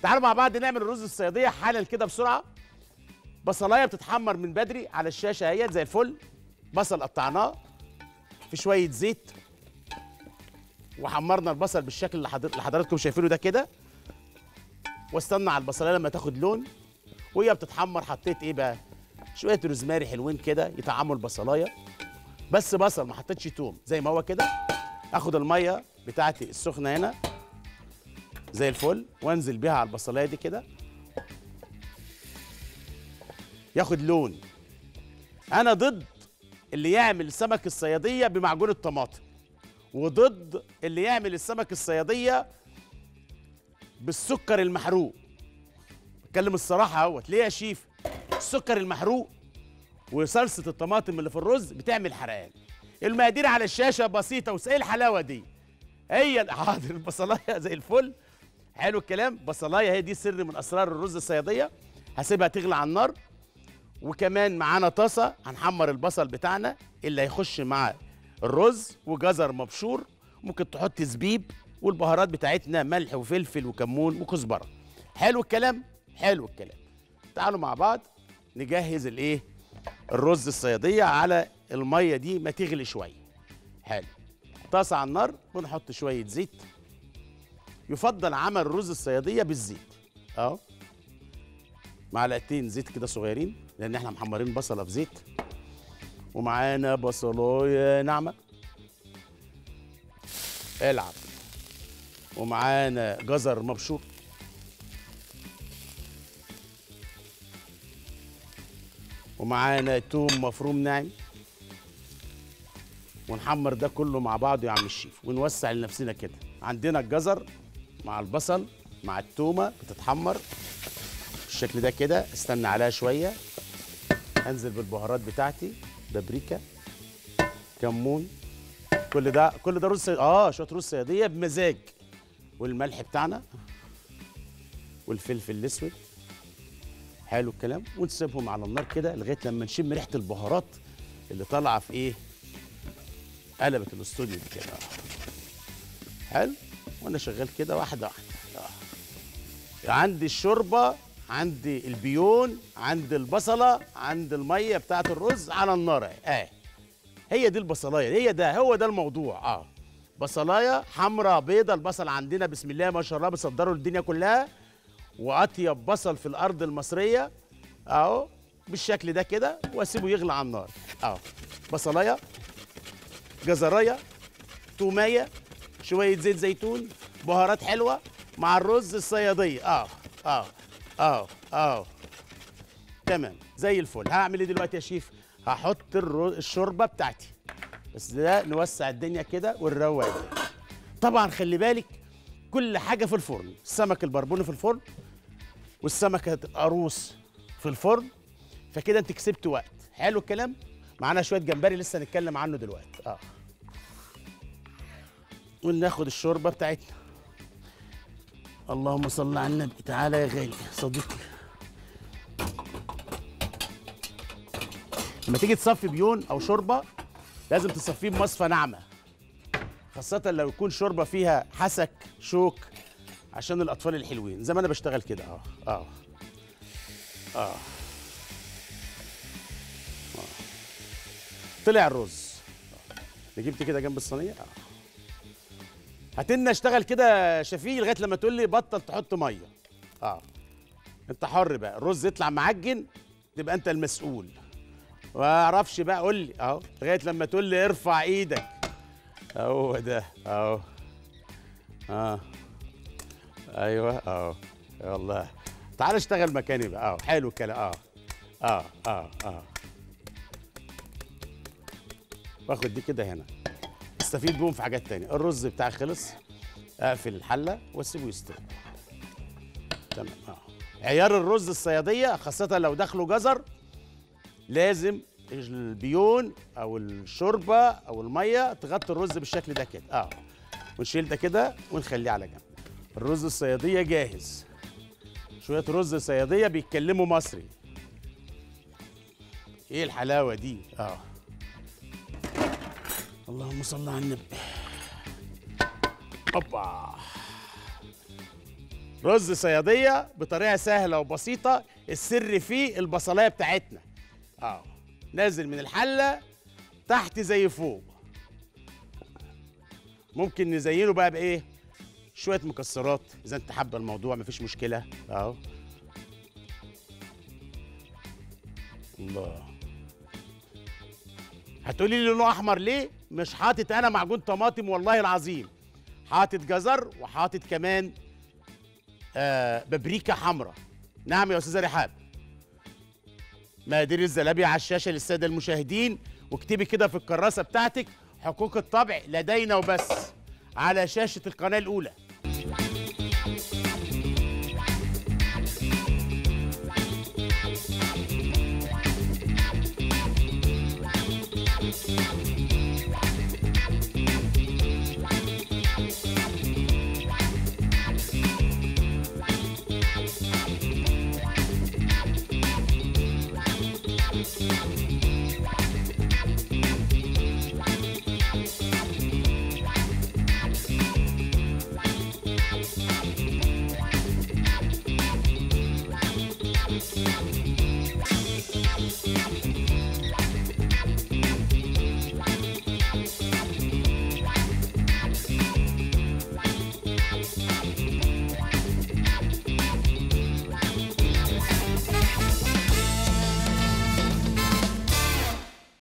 تعالوا مع بعض نعمل الرز الصياديه حالا كده بسرعه بصلايه بتتحمر من بدري على الشاشه اهيت زي الفل بصل قطعناه في شويه زيت وحمرنا البصل بالشكل اللي حضر- اللي حضراتكم شايفينه ده كده واستنى على البصلايه لما تاخد لون وهي بتتحمر حطيت ايه بقى شويه روزماري حلوين كده يطعموا البصلايه بس بصل ما حطيتش توم زي ما هو كده اخد الميه بتاعتي السخنه هنا زي الفل وانزل بيها على البصلايه دي كده ياخد لون انا ضد اللي يعمل سمك الصياديه بمعجون الطماطم وضد اللي يعمل السمك الصياديه بالسكر المحروق بتكلم الصراحه اهوت ليه يا شيف السكر المحروق وصلصه الطماطم اللي في الرز بتعمل حرقان المقادير على الشاشه بسيطه وايه الحلاوه دي هي حاضر البصلايه زي الفل حلو الكلام بصلايه هي دي سر من اسرار الرز الصياديه هسيبها تغلى على النار وكمان معانا طاسه هنحمر البصل بتاعنا اللي هيخش مع الرز وجزر مبشور ممكن تحط زبيب والبهارات بتاعتنا ملح وفلفل وكمون وكزبره حلو الكلام حلو الكلام تعالوا مع بعض نجهز الايه الرز الصياديه على الميه دي ما تغلي شويه حلو طاسه على النار ونحط شويه زيت يفضل عمل الرز الصياديه بالزيت اهو معلقتين زيت كده صغيرين لان احنا محمرين بصله في زيت ومعانا بصلايه ناعمه العب ومعانا جزر مبشور ومعانا توم مفروم ناعم ونحمر ده كله مع بعضه يا عم الشيف ونوسع لنفسنا كده عندنا الجزر مع البصل مع التومه بتتحمر بالشكل ده كده استنى عليها شويه انزل بالبهارات بتاعتي بابريكا كمون كل ده كل ده رز صياد- اه شويه رز صياديه بمزاج والملح بتاعنا والفلفل الاسود حلو الكلام ونسيبهم على النار كده لغايه لما نشم ريحه البهارات اللي طالعه في ايه قلبت الاستوديو دي كده حلو وانا شغال كده واحده واحده آه. عندي الشوربه عندي البيون عندي البصله عندي الميه بتاعت الرز على النار اهي آه. هي دي البصلايه هي ده هو ده الموضوع اه بصلايه حمراء بيضه البصل عندنا بسم الله ما شاء الله بيصدروا الدنيا كلها واطيب بصل في الارض المصريه اهو بالشكل ده كده واسيبه يغلى على النار اهو بصلايه جزرايه توميه شويه زيت زيتون بهارات حلوه مع الرز الصياديه اه اه اه اه تمام زي الفل هعمل ايه دلوقتي يا شيف هحط الرو... الشوربه بتاعتي بس ده نوسع الدنيا كده ونروق الدنيا طبعا خلي بالك كل حاجه في الفرن السمك البربوني في الفرن والسمكه القاروص في الفرن فكده انت كسبت وقت حلو الكلام معانا شويه جمبري لسه هنتكلم عنه دلوقتي اه وناخد الشوربه بتاعتنا اللهم صل على النبي تعالى يا غالي صديقي لما تيجي تصفي بيون او شوربه لازم تصفيه بمصفى ناعمه خاصة لو يكون شوربة فيها حسك شوك عشان الأطفال الحلوين زي ما أنا بشتغل كده أه أه أه آه. طلع الرز اللي جبت كده جنب الصينية أه هتن اشتغل كده شفيه لغاية لما تقول لي بطل تحط مية أه أنت حر بقى الرز يطلع معجن تبقى أنت المسؤول ما اعرفش بقى قول لي اهو لغايه لما تقول لي ارفع ايدك هو ده اهو اه ايوه اهو والله تعال اشتغل مكاني بقى اهو حلو الكلام اه اه اه اه واخد دي كده هنا استفيد بيهم في حاجات تانية الرز بتاعي خلص اقفل الحله واسيبه يستوي تمام اه عيار الرز الصياديه خاصه لو داخله جزر لازم البيون او الشوربه او الميه تغطي الرز بالشكل ده كده اه ونشيل ده كده ونخليه على جنب الرز الصياديه جاهز شويه رز صياديه بيتكلموا مصري ايه الحلاوه دي اه اللهم صل على النبي اوبا رز صياديه بطريقه سهله وبسيطه السر فيه البصلايه بتاعتنا اه نازل من الحله تحت زي فوق ممكن نزينه بقى بايه شويه مكسرات اذا انت حابه الموضوع مفيش مشكله اهو الله هتقولي لي لونه احمر ليه مش حاطط انا معجون طماطم والله العظيم حاطط جزر وحاطط كمان آه بابريكا حمراء نعم يا استاذه رحاب مقادير الزلابيه على الشاشه للساده المشاهدين واكتبي كده في الكراسه بتاعتك حقوق الطبع لدينا وبس على شاشه القناه الاولى